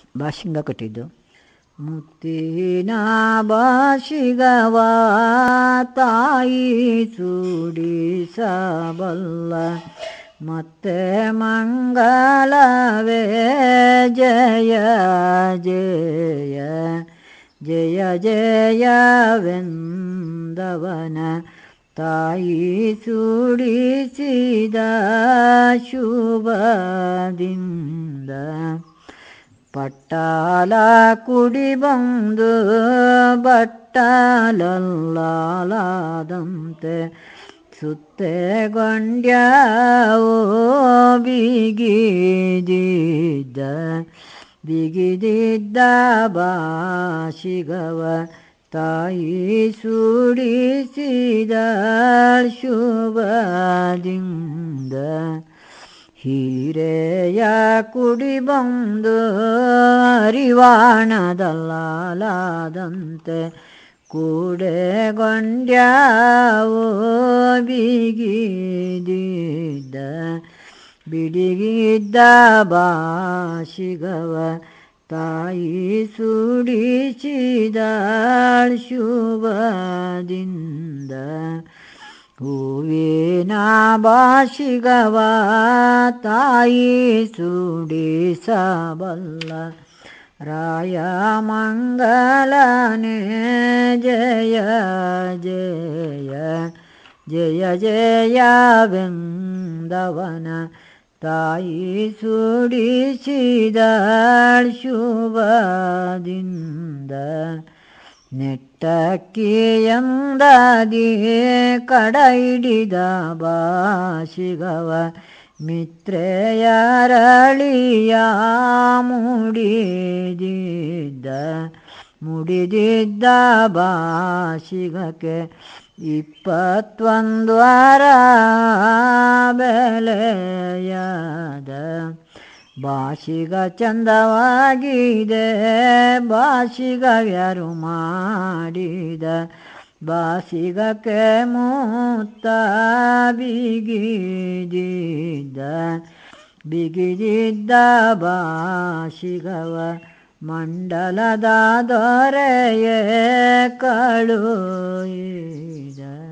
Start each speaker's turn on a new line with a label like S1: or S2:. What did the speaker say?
S1: ಭಾಷಿಂಗ ಕಟ್ಟಿದ್ದು ಮುತ್ತಿನ ಭಾಷಿಗವ ತಾಯಿ ಸುಡಿಸಬಲ್ಲ ಮತ್ತೆ ಮಂಗಳವೇ ಜಯ ಜಯ ಜಯ ಜಯವೆಂದವನ ತಾಯಿ ಸುಡಿಸಿದ ಶುಭದಿಂದ ಪಟ್ಟಾಲ ಕುಡಿ ಬಂದು ಬಟ್ಟಲಲ್ಲಾದಂತೆ ಸುತ್ತೆಗೊಂಡ್ಯಾವೋ ಬಿಗಿದಿದ್ದ ಬಿಗಿದಿದ್ದ ಭಾಷಿಗವ ತಾಯಿ ಸುಡಿಸಿದ ಶುಭದಿಂದ ಹೀರೆಯ ಕುಡಿ ಬಂದು ಅರಿವಾಣದಲ್ಲಾದಂತೆ ಕೂಡೆಗೊಂಡ್ಯಾವೋ ಬಿಗಿದಿದ್ದ ಬಿಡಿಗಿದ್ದ ಭಾಷಿಗವ ತಾಯಿ ಸುಡಿಸಿದ ಶುಭದಿಂದ ಹೂವಿನ ಭಾಷಿಗವ ತಾಯಿ ಸುಡಿಸಬಲ್ಲ ರಾಯ ಮಂಗಲನೆ ಜಯ ಜಯ ಜಯ ಜಯವೆಂದವನ ತಾಯಿ ಸುಡಿಸಿದ ಶುಭದಿಂದ ನೆಟ್ಟಕ್ಕಿಯಂದದಿ ಕಡಹಿಡಿದ ಭಾಷಿಗವ ಮಿತ್ರೆಯರಳಿಯ ಮುಡಿದಿದ್ದ ಮುಡಿದಿದ್ದ ಭಾಷಿಗಕ್ಕೆ ಇಪ್ಪತ್ತೊಂದು ವಾರ ಬೆಲೆಯಾದ ಭಾಷಿಗ ಚಂದವಾಗಿದೆ ಭಾಷಿಗ ಯಾರು ಮಾಡಿದ ಭಾಷಿಗಕ್ಕೆ ಮೂತ್ತ ಬಿಗಿದಿದ್ದ ಬಿಗಿದಿದ್ದ ಭಾಷಿಗವ ಮಂಡಲದ ದೊರೆಯೇ ಕಳುಹಿದ